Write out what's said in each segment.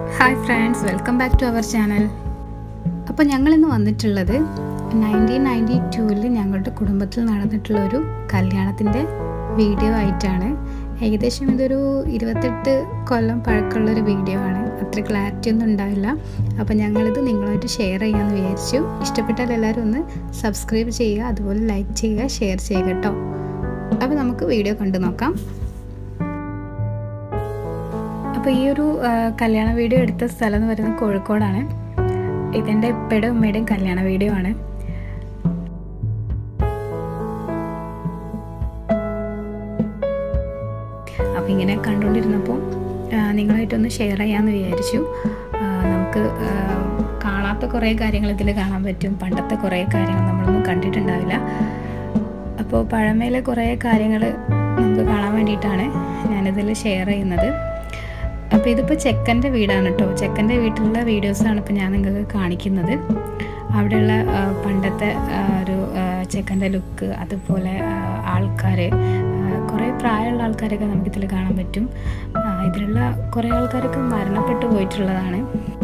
hi friends welcome back to our channel അപ്പോൾ ഞങ്ങളിന്ന് വന്നിട്ടുള്ളത് നയൻറ്റീൻ നയൻറ്റി ടൂവിൽ ഞങ്ങളുടെ കുടുംബത്തിൽ നടന്നിട്ടുള്ള ഒരു കല്യാണത്തിൻ്റെ വീഡിയോ ആയിട്ടാണ് ഏകദേശം ഇതൊരു ഇരുപത്തെട്ട് കൊല്ലം പഴക്കമുള്ള ഒരു വീഡിയോ ആണ് അത്ര ക്ലാരിറ്റി ഒന്നും ഉണ്ടാവില്ല അപ്പോൾ ഞങ്ങളിത് നിങ്ങളുമായിട്ട് ഷെയർ ചെയ്യാമെന്ന് വിചാരിച്ചു ഇഷ്ടപ്പെട്ടാൽ എല്ലാവരും ഒന്ന് സബ്സ്ക്രൈബ് ചെയ്യുക അതുപോലെ ലൈക്ക് ചെയ്യുക ഷെയർ ചെയ്യുക കേട്ടോ അപ്പോൾ നമുക്ക് വീഡിയോ കണ്ടു നോക്കാം അപ്പോൾ ഈ ഒരു ആ, കല്യാണ വീഡിയോ എടുത്ത സ്ഥലം എന്ന് പറയുന്നത് കോഴിക്കോടാണ് ഇതെൻ്റെ ഉപ്പയുടെ ഉമ്മയുടെയും കല്യാണ വീഡിയോ ആണ് അപ്പോൾ ഇങ്ങനെ കണ്ടുകൊണ്ടിരുന്നപ്പോൾ ആ, നിങ്ങളായിട്ടൊന്ന് ഷെയർ ചെയ്യാമെന്ന് വിചാരിച്ചു ആ, നമുക്ക് ആ, കാണാത്ത കുറേ കാര്യങ്ങൾ ഇതിൽ കാണാൻ പറ്റും പണ്ടത്തെ കുറേ കാര്യങ്ങൾ നമ്മളൊന്നും കണ്ടിട്ടുണ്ടാവില്ല അപ്പോൾ പഴമയിലെ കുറേ കാര്യങ്ങൾ നമുക്ക് കാണാൻ വേണ്ടിയിട്ടാണ് ഞാനിതിൽ ഷെയർ ചെയ്യുന്നത് അപ്പോൾ ഇതിപ്പോൾ ചെക്കൻ്റെ വീടാണ് കേട്ടോ ചെക്കൻ്റെ വീട്ടിലുള്ള വീഡിയോസാണ് ഇപ്പോൾ ഞാൻ നിങ്ങൾക്ക് കാണിക്കുന്നത് അവിടെയുള്ള ആ, പണ്ടത്തെ ആ, ഒരു ചെക്കൻ്റെ ലുക്ക് അതുപോലെ ആൾക്കാർ കുറേ പ്രായമുള്ള ആൾക്കാരൊക്കെ നമുക്കിതിൽ കാണാൻ പറ്റും ആ, ഇതിലുള്ള കുറേ ആൾക്കാരൊക്കെ മരണപ്പെട്ടു പോയിട്ടുള്ളതാണ്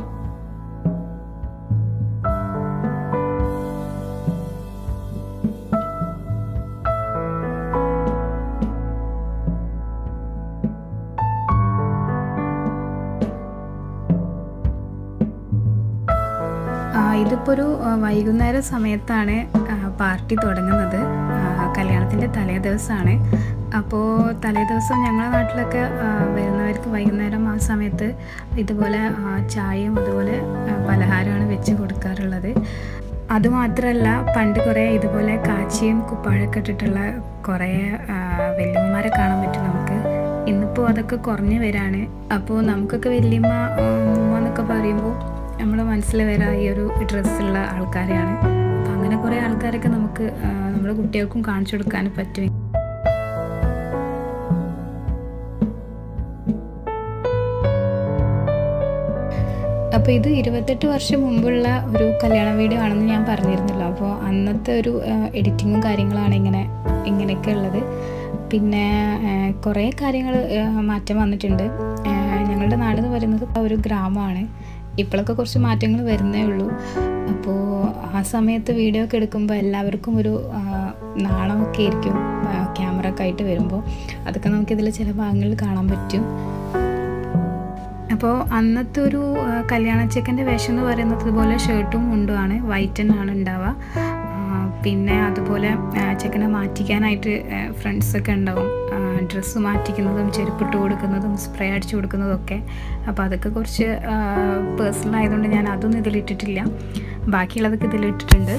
ആ, ഇതിപ്പോൾ ഒരു ആ, വൈകുന്നേര സമയത്താണ് ആ, പാർട്ടി തുടങ്ങുന്നത് ആ, കല്യാണത്തിൻ്റെ തലേ ദിവസമാണ് അപ്പോൾ തലേ ദിവസം ഞങ്ങളുടെ നാട്ടിലൊക്കെ ആ, വരുന്നവർക്ക് വൈകുന്നേരം ആ സമയത്ത് ഇതുപോലെ ആ, ചായയും അതുപോലെ ആ, പലഹാരമാണ് വെച്ച് കൊടുക്കാറുള്ളത് അതുമാത്രമല്ല പണ്ട് കുറേ ഇതുപോലെ കാച്ചിയും കുപ്പാഴൊക്കെ ഇട്ടിട്ടുള്ള കുറേ ആ, വല്യമ്മമാരെ കാണാൻ പറ്റും നമുക്ക് ഇന്നിപ്പോൾ അതൊക്കെ കുറഞ്ഞു വരാണ് അപ്പോൾ നമുക്കൊക്കെ വല്യമ്മ ആ, ഉമ്മ എന്നൊക്കെ പറയുമ്പോൾ നമ്മുടെ മനസ്സിൽ വരാ ഈ ഒരു ഡ്രസ്സുള്ള ആൾക്കാരെയാണ് അപ്പം അങ്ങനെ കുറേ ആൾക്കാരൊക്കെ നമുക്ക് ആ, നമ്മുടെ കുട്ടികൾക്കും കാണിച്ചു കൊടുക്കാൻ പറ്റും അപ്പോൾ ഇത് ഇരുപത്തെട്ട് വർഷം മുമ്പുള്ള ഒരു കല്യാണ വീഡിയോ ആണെന്ന് ഞാൻ പറഞ്ഞിരുന്നല്ലോ അപ്പോൾ അന്നത്തെ ഒരു എഡിറ്റിങ്ങും കാര്യങ്ങളാണ് ഇങ്ങനെ ഇങ്ങനെയൊക്കെ ഉള്ളത് പിന്നെ ആ, കുറേ കാര്യങ്ങൾ മാറ്റം വന്നിട്ടുണ്ട് ആ, ഞങ്ങളുടെ നാട് എന്ന് പറയുന്നത് ഒരു ഗ്രാമമാണ് ഇപ്പോഴൊക്കെ കുറച്ച് മാറ്റങ്ങൾ വരുന്നേ ഉള്ളൂ അപ്പോൾ ആ സമയത്ത് വീഡിയോ ഒക്കെ എടുക്കുമ്പോൾ എല്ലാവർക്കും ഒരു ആ, നാണമൊക്കെ ആയിരിക്കും ക്യാമറ ഒക്കെ ആയിട്ട് വരുമ്പോൾ അതൊക്കെ നമുക്കിതിൽ ചില ഭാഗങ്ങളിൽ കാണാൻ പറ്റും അപ്പോൾ അന്നത്തെ ഒരു ആ, കല്യാണച്ചക്കൻ്റെ വേഷം എന്ന് പറയുന്നത് ഇതുപോലെ ഷർട്ടും മുണ്ടുമാണ് വൈറ്റ് ആണ് ഉണ്ടാവുക ആ, പിന്നെ അതുപോലെ ആ, ചെക്കനെ മാറ്റിക്കാനായിട്ട് ഫ്രണ്ട്സൊക്കെ ഉണ്ടാവും ഡ്രസ്സ് മാറ്റിക്കുന്നതും ചെരുപ്പിട്ട് കൊടുക്കുന്നതും സ്പ്രേ അടിച്ചു കൊടുക്കുന്നതും ഒക്കെ അപ്പോൾ അതൊക്കെ കുറച്ച് പേഴ്സണൽ ആയതുകൊണ്ട് ഞാൻ അതൊന്നും ഇതിലിട്ടിട്ടില്ല ബാക്കിയുള്ളതൊക്കെ ഇതിലിട്ടിട്ടുണ്ട്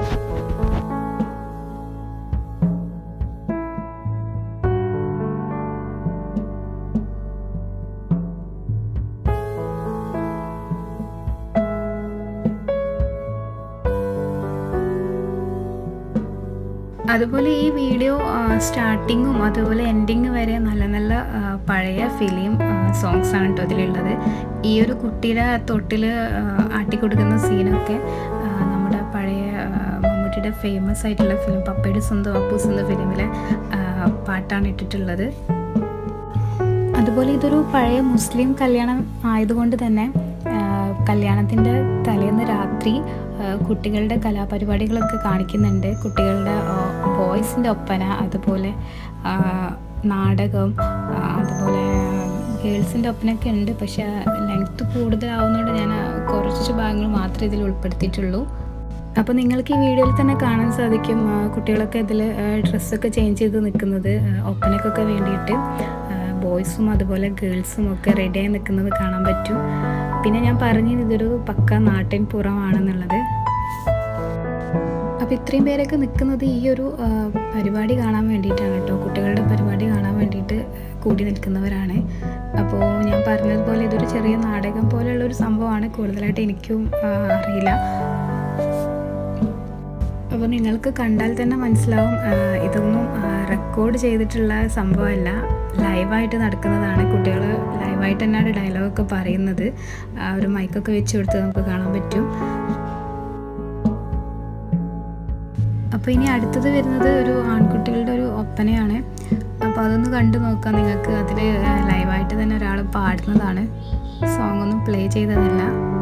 അതുപോലെ ഈ വീഡിയോ സ്റ്റാർട്ടിങ്ങും അതുപോലെ എൻഡിങ് വരെ നല്ല നല്ല ആ, പഴയ ഫിലിം സോങ്സ് ആണ് കേട്ടോ ഇതിലുള്ളത് ഈ ഒരു കുട്ടിയുടെ തൊട്ടിൽ ആട്ടിക്കൊടുക്കുന്ന സീനൊക്കെ ആ, നമ്മുടെ പഴയ ആ, മമ്മൂട്ടിയുടെ ഫേമസ് ആയിട്ടുള്ള ഫിലിം പപ്പയുടെ സ്വന്തം അപ്പൂസ് എന്ന ഫിലിമിലെ ആ, പാട്ടാണ് ഇട്ടിട്ടുള്ളത് അതുപോലെ ഇതൊരു പഴയ മുസ്ലിം കല്യാണം ആയതുകൊണ്ട് തന്നെ കല്യാണത്തിൻ്റെ തലേന്ന് രാത്രി ആ, കുട്ടികളുടെ കലാപരിപാടികളൊക്കെ കാണിക്കുന്നുണ്ട് കുട്ടികളുടെ ബോയ്സിൻ്റെ ഒപ്പന അതുപോലെ ആ, നാടകം ആ, അതുപോലെ ഗേൾസിൻ്റെ ഒപ്പനൊക്കെ ഉണ്ട് പക്ഷേ ലെങ്ത്ത് കൂടുതലാവുന്നതുകൊണ്ട് ഞാൻ ആ കുറച്ച് ഭാഗങ്ങൾ മാത്രമേ ഇതിൽ ഉൾപ്പെടുത്തിയിട്ടുള്ളൂ അപ്പോൾ നിങ്ങൾക്ക് ഈ വീഡിയോയിൽ തന്നെ കാണാൻ സാധിക്കും ആ, കുട്ടികളൊക്കെ ഇതിൽ ഡ്രസ്സൊക്കെ ചേഞ്ച് ചെയ്ത് നിൽക്കുന്നത് ആ, ഒപ്പനക്കൊക്കെ വേണ്ടിയിട്ട് ബോയ്സും അതുപോലെ ഗേൾസും ഒക്കെ റെഡിയായി നിൽക്കുന്നത് കാണാൻ പറ്റും പിന്നെ ഞാൻ പറഞ്ഞത് ഇതൊരു പക്ക നാട്ടിൻ പുറമാണെന്നുള്ളത് അപ്പോൾ ഇത്രയും പേരൊക്കെ നിൽക്കുന്നത് ഈ ഒരു ആ, പരിപാടി കാണാൻ വേണ്ടിയിട്ടാണ് കേട്ടോ കുട്ടികളുടെ പരിപാടി കാണാൻ വേണ്ടിയിട്ട് കൂടി നിൽക്കുന്നവരാണ് അപ്പോൾ ഞാൻ പറഞ്ഞതുപോലെ ഇതൊരു ചെറിയ നാടകം പോലെയുള്ള ഒരു സംഭവമാണ് കൂടുതലായിട്ട് എനിക്കും ആ, അറിയില്ല അപ്പോൾ നിങ്ങൾക്ക് കണ്ടാൽ തന്നെ മനസ്സിലാവും ആ, ഇതൊന്നും റെക്കോർഡ് ചെയ്തിട്ടുള്ള സംഭവമല്ല ലൈവായിട്ട് നടക്കുന്നതാണ് കുട്ടികൾ ലൈവായിട്ട് തന്നെയാണ് ഡയലോഗൊക്കെ പറയുന്നത് ആ ഒരു മൈക്കൊക്കെ വെച്ച് കൊടുത്ത് നമുക്ക് കാണാൻ പറ്റും അപ്പോൾ ഇനി അടുത്തത് വരുന്നത് ഒരു ആൺകുട്ടികളുടെ ഒരു ഒപ്പനയാണ് അപ്പോൾ അതൊന്ന് കണ്ടു നോക്കാം നിങ്ങൾക്ക് അതിൽ ലൈവായിട്ട് തന്നെ ഒരാൾ പാടുന്നതാണ് സോങ് ഒന്നും പ്ലേ ചെയ്തതല്ല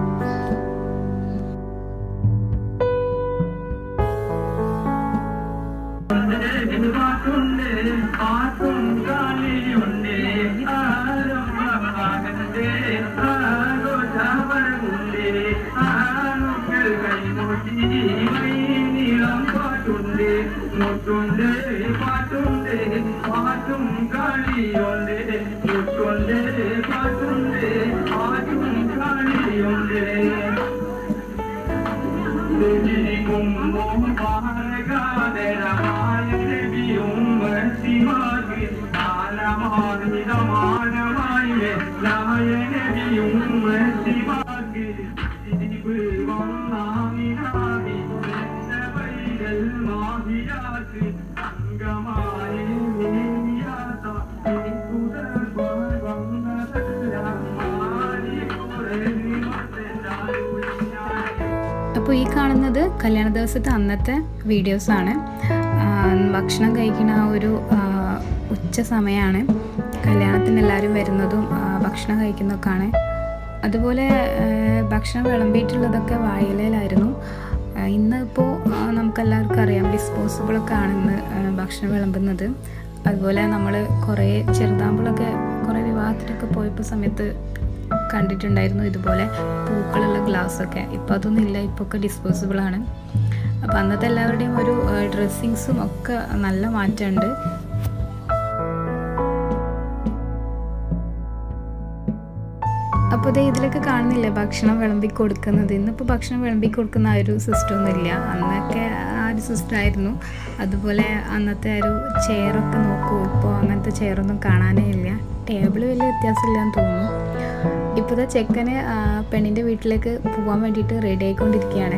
മുട്ടുണ്ട് പാട്ടുണ്ട് പാട്ടും കളിയുണ്ട് മുട്ടുണ്ട് പാട്ടുണ്ട് പാട്ടും കളിയുണ്ട് അപ്പോൾ ഈ കാണുന്നത് കല്യാണ ദിവസത്തെ അന്നത്തെ വീഡിയോസാണ് ഭക്ഷണം കഴിക്കുന്ന ആ ഒരു ആ, ഉച്ച സമയമാണ് കല്യാണത്തിന് എല്ലാവരും വരുന്നതും ആ, ഭക്ഷണം കഴിക്കുന്നതൊക്കെയാണ് അതുപോലെ ആ, ഭക്ഷണം വിളമ്പിയിട്ടുള്ളതൊക്കെ വാഴയിലായിരുന്നു ഇന്ന് ഇപ്പോൾ നമുക്കെല്ലാവർക്കും അറിയാം ഡിസ്പോസിബിളൊക്കെ ആണെന്ന് ആ, ഭക്ഷണം വിളമ്പുന്നത് അതുപോലെ നമ്മൾ കുറേ ചെറുതാമ്പളൊക്കെ കുറേ വിവാഹത്തിനൊക്കെ പോയപ്പോൾ സമയത്ത് കണ്ടിട്ടുണ്ടായിരുന്നു ഇതുപോലെ പൂക്കളുള്ള ഗ്ലാസ്സൊക്കെ ഇപ്പോൾ അതൊന്നും ഇല്ല ഇപ്പോൾ ഒക്കെ ഡിസ്പോസിബിൾ ആണ് അപ്പോൾ അന്നത്തെ എല്ലാവരുടെയും ഒരു ഡ്രസ്സിങ്സും ഒക്കെ നല്ല മാറ്റമുണ്ട് അപ്പോൾ ദേ ഇതിലൊക്കെ കാണുന്നില്ലേ ഭക്ഷണം വിളമ്പി കൊടുക്കുന്നത് ഇന്നിപ്പോൾ ഭക്ഷണം വിളമ്പി കൊടുക്കുന്ന ആ ഒരു സിസ്റ്റം ഒന്നും ഇല്ല അന്നൊക്കെ ആ ഒരു സിസ്റ്റം ആയിരുന്നു അതുപോലെ അന്നത്തെ ആ ഒരു ചെയറൊക്കെ നോക്കൂ ഇപ്പോൾ അങ്ങനത്തെ ചെയറൊന്നും കാണാനേ ഇല്ല ടേബിൾ വലിയ വ്യത്യാസമില്ലാന്ന് തോന്നുന്നു ഇപ്പോഴത്തെ ചെക്കന് ആ, പെണ്ണിൻ്റെ വീട്ടിലേക്ക് പോകാൻ വേണ്ടിയിട്ട് റെഡി ആയിക്കൊണ്ടിരിക്കുകയാണ്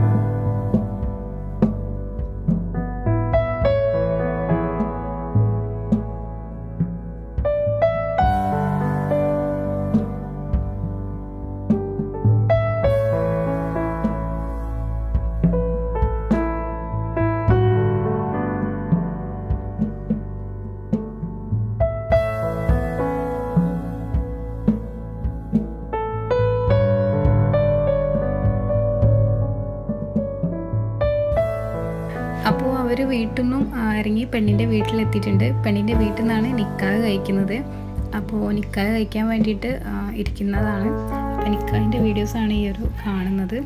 അപ്പോൾ അവർ വീട്ടിൽ നിന്നും ആ, ഇറങ്ങി പെണ്ണിൻ്റെ വീട്ടിലെത്തിയിട്ടുണ്ട് പെണ്ണിൻ്റെ വീട്ടിൽ നിന്നാണ് നിക്കാഹ് കഴിക്കുന്നത് അപ്പോൾ നിക്കാഹ് കഴിക്കാൻ വേണ്ടിയിട്ട് ആ, ഇരിക്കുന്നതാണ് അപ്പോൾ നിക്കാഹിൻ്റെ വീഡിയോസാണ് ഈ ഒരു കാണുന്നത്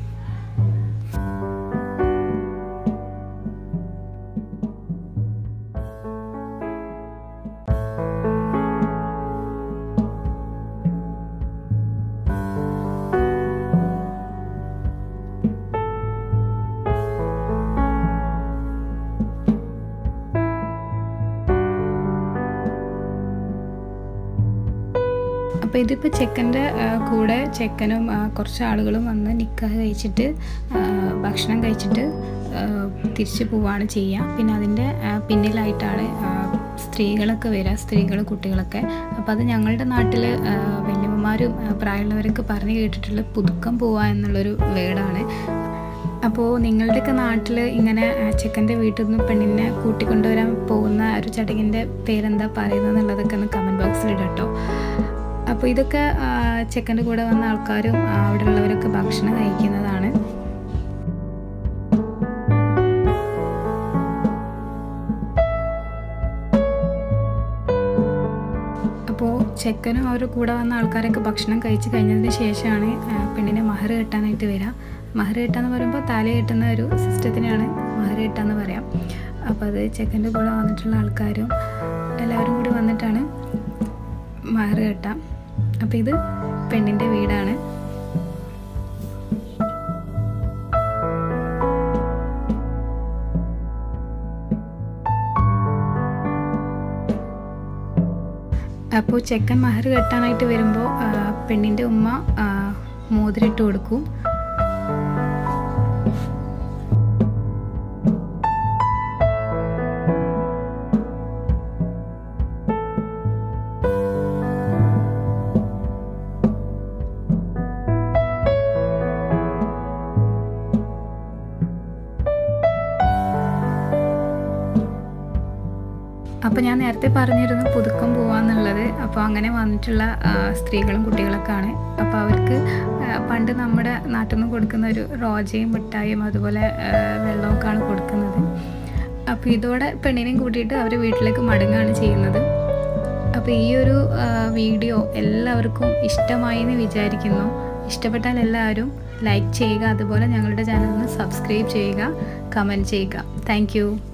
അപ്പോൾ ഇതിപ്പോൾ ചെക്കൻ്റെ കൂടെ ചെക്കനും ആ, കുറച്ച് ആളുകളും വന്ന് നിക്കാഹ് കഴിച്ചിട്ട് ആ, ഭക്ഷണം കഴിച്ചിട്ട് ആ, തിരിച്ചു പോവുകയാണ് ചെയ്യുക പിന്നെ അതിൻ്റെ ആ, പിന്നിലായിട്ടാണ് ആ, സ്ത്രീകളൊക്കെ വരിക സ്ത്രീകൾ കുട്ടികളൊക്കെ അപ്പോൾ അത് ഞങ്ങളുടെ നാട്ടിൽ വല്യമ്മമാരും ആ, പ്രായമുള്ളവരൊക്കെ പറഞ്ഞു കേട്ടിട്ടുള്ള പുതുക്കം പോവുക എന്നുള്ളൊരു വേർഡാണ് അപ്പോൾ നിങ്ങളുടെയൊക്കെ നാട്ടിൽ ഇങ്ങനെ ആ, ചെക്കൻ്റെ വീട്ടിൽ നിന്ന് പെണ്ണിനെ കൂട്ടിക്കൊണ്ടുവരാൻ പോകുന്ന ഒരു ചടങ്ങിൻ്റെ പേരെന്താ പറയുന്നത് എന്നുള്ളതൊക്കെ ഒന്ന് കമൻറ്റ് ബോക്സിൽ ഇടട്ടോ അപ്പോൾ ഇതൊക്കെ ആ, ചെക്കൻ്റെ കൂടെ വന്ന ആൾക്കാരും ആ, അവിടെ ഉള്ളവരൊക്കെ ഭക്ഷണം കഴിക്കുന്നതാണ് അപ്പോൾ ചെക്കനും അവർ കൂടെ വന്ന ആൾക്കാരൊക്കെ ഭക്ഷണം കഴിച്ച് കഴിഞ്ഞതിന് ശേഷമാണ് ആ, പെണ്ണിനെ മഹർ കെട്ടാനായിട്ട് വരിക മഹർ കെട്ടാന്ന് പറയുമ്പോൾ താലി കെട്ടുന്ന ഒരു സിസ്റ്റത്തിനാണ് മഹർ കെട്ടാന്ന് പറയാം അപ്പോൾ അത് ചെക്കൻ്റെ കൂടെ വന്നിട്ടുള്ള ആൾക്കാരും എല്ലാവരും കൂടി വന്നിട്ടാണ് മഹർ കെട്ടാം അപ്പോൾ ഇത് പെണ്ണിൻ്റെ വീടാണ് അപ്പോൾ ചെക്കൻ മഹർ കെട്ടാനായിട്ട് വരുമ്പോൾ പെണ്ണിൻ്റെ ഉമ്മ ആ, മോതിരിട്ട് കൊടുക്കും അപ്പോൾ ഞാൻ നേരത്തെ പറഞ്ഞിരുന്നു പുതുക്കം പോവാന്നുള്ളത് അപ്പോൾ അങ്ങനെ വന്നിട്ടുള്ള ആ, സ്ത്രീകളും കുട്ടികളൊക്കെയാണ് അപ്പോൾ അവർക്ക് ആ, പണ്ട് നമ്മുടെ നാട്ടിൽ നിന്ന് കൊടുക്കുന്ന ഒരു റോജയും മിഠായും അതുപോലെ ആ, വെള്ളമൊക്കെയാണ് കൊടുക്കുന്നത് അപ്പോൾ ഇതോടെ പെണ്ണിനെയും കൂട്ടിയിട്ട് അവർ വീട്ടിലേക്ക് മടങ്ങുകയാണ് ചെയ്യുന്നത് അപ്പോൾ ഈ ഒരു ആ, വീഡിയോ എല്ലാവർക്കും ഇഷ്ടമായി എന്ന് വിചാരിക്കുന്നു ഇഷ്ടപ്പെട്ടാൽ എല്ലാവരും ലൈക്ക് ചെയ്യുക അതുപോലെ ഞങ്ങളുടെ ചാനലിന് സബ്സ്ക്രൈബ് ചെയ്യുക കമൻറ്റ് ചെയ്യുക താങ്ക്